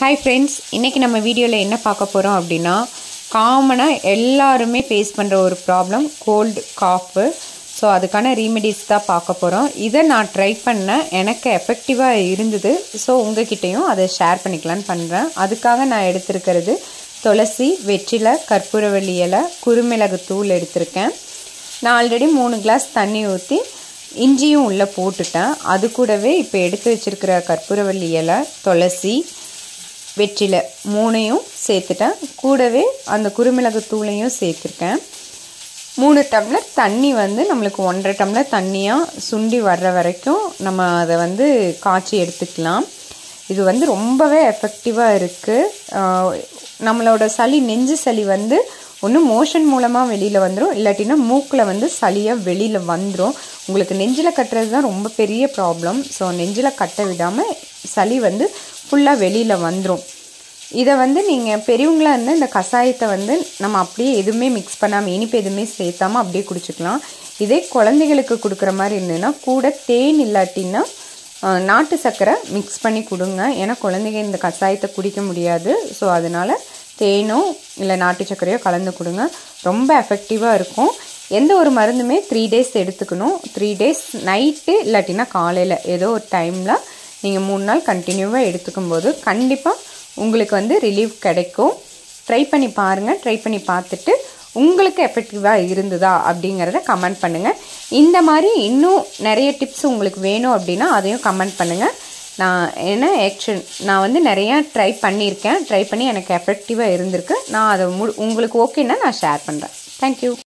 hi friends இன்றைக்கி நம்ம வீடியோவில் என்ன பார்க்க போகிறோம் அப்படின்னா காமனாக எல்லாருமே ஃபேஸ் பண்ணுற ஒரு ப்ராப்ளம் கோல்டு காஃபு ஸோ அதுக்கான ரீமெடிஸ் தான் பார்க்க போகிறோம் இதை நான் ட்ரை பண்ணேன் எனக்கு எஃபெக்டிவாக இருந்தது ஸோ உங்ககிட்டயும் அதை ஷேர் பண்ணிக்கலான்னு பண்ணுறேன் அதுக்காக நான் எடுத்திருக்கிறது துளசி வெற்றிலை கற்பூரவள்ளி இலை குருமிளகு தூள் எடுத்திருக்கேன் நான் ஆல்ரெடி மூணு கிளாஸ் தண்ணி ஊற்றி இஞ்சியும் உள்ளே போட்டுட்டேன் அது கூடவே இப்போ எடுத்து வச்சுருக்கிற கற்பூரவள்ளி இலை துளசி வெற்றிலை மூணையும் சேர்த்துட்டேன் கூடவே அந்த குருமிளகு தூளையும் சேர்த்துருக்கேன் மூணு டம்ளர் தண்ணி வந்து நம்மளுக்கு ஒன்றரை டம்ளர் தண்ணியாக சுண்டி வர்ற வரைக்கும் நம்ம அதை வந்து காய்ச்சி எடுத்துக்கலாம் இது வந்து ரொம்பவே எஃபெக்டிவாக இருக்குது நம்மளோட சளி நெஞ்சு சளி வந்து ஒன்று மோஷன் மூலமாக வெளியில் வந்துடும் இல்லாட்டினா மூக்கில் வந்து சளியாக வெளியில் வந்துடும் உங்களுக்கு நெஞ்சில் கட்டுறது தான் ரொம்ப பெரிய ப்ராப்ளம் ஸோ நெஞ்சில் கட்ட விடாமல் சளி வந்து ஃபுல்லாக வெளியில் வந்துடும் இதை வந்து நீங்கள் பெரியவங்களாக இருந்தால் இந்த கஷாயத்தை வந்து நம்ம அப்படியே எதுவுமே மிக்ஸ் பண்ணாமல் இனிப்பு எதுவுமே சேர்த்தாமல் அப்படியே குடிச்சிக்கலாம் இதே குழந்தைகளுக்கு கொடுக்குற மாதிரி இருந்ததுன்னா கூட தேன் இல்லாட்டின்னா நாட்டு சர்க்கரை மிக்ஸ் பண்ணி கொடுங்க ஏன்னா குழந்தைங்க இந்த கஷாயத்தை குடிக்க முடியாது ஸோ அதனால் தேனோ இல்லை நாட்டு சர்க்கரையோ கலந்து கொடுங்க ரொம்ப எஃபெக்டிவாக இருக்கும் எந்த ஒரு மருந்துமே த்ரீ டேஸ் எடுத்துக்கணும் த்ரீ டேஸ் நைட்டு இல்லாட்டினா காலையில் ஏதோ ஒரு டைமில் நீங்கள் மூணு நாள் கண்டினியூவாக எடுத்துக்கும் போது கண்டிப்பாக உங்களுக்கு வந்து ரிலீஃப் கிடைக்கும் ட்ரை பண்ணி பாருங்கள் ட்ரை பண்ணி பார்த்துட்டு உங்களுக்கு எஃபெக்டிவாக இருந்ததா அப்படிங்கிறத கமெண்ட் பண்ணுங்கள் இந்த மாதிரி இன்னும் நிறைய டிப்ஸ் உங்களுக்கு வேணும் அப்படின்னா அதையும் கமெண்ட் பண்ணுங்கள் நான் என்ன ஆக்ஷன் நான் வந்து நிறையா ட்ரை பண்ணியிருக்கேன் ட்ரை பண்ணி எனக்கு எஃபெக்டிவாக இருந்திருக்கு நான் அதை மு உங்களுக்கு ஓகேன்னா நான் ஷேர் பண்ணுறேன் தேங்க்யூ